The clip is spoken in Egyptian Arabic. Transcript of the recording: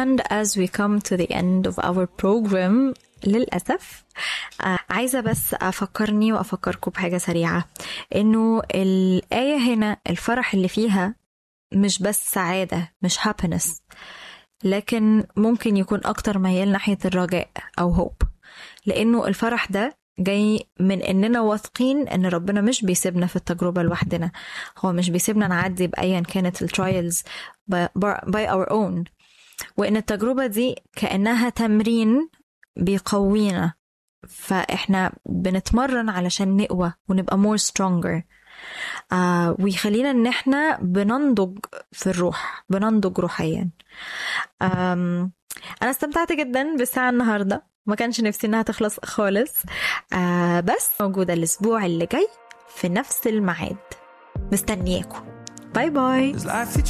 And as we come to the end of our program للأسف آه عايزة بس أفكرني وأفكركم بحاجة سريعة إنه الآية هنا الفرح اللي فيها مش بس سعادة مش happiness لكن ممكن يكون أكتر ميال ناحية الرجاء أو hope لأنه الفرح ده جاي من إننا واثقين إن ربنا مش بيسيبنا في التجربة لوحدنا هو مش بيسيبنا نعدي بأيا كانت الترايلز by our own وإن التجربة دي كأنها تمرين بيقوينا فإحنا بنتمرن علشان نقوى ونبقى more stronger آه ويخلينا ان احنا بننضج في الروح بننضج روحيا آم انا استمتعت جدا بالساعة النهاردة ما كانش نفسي انها تخلص خالص آه بس موجودة الاسبوع اللي جاي في نفس الميعاد مستنياكم باي باي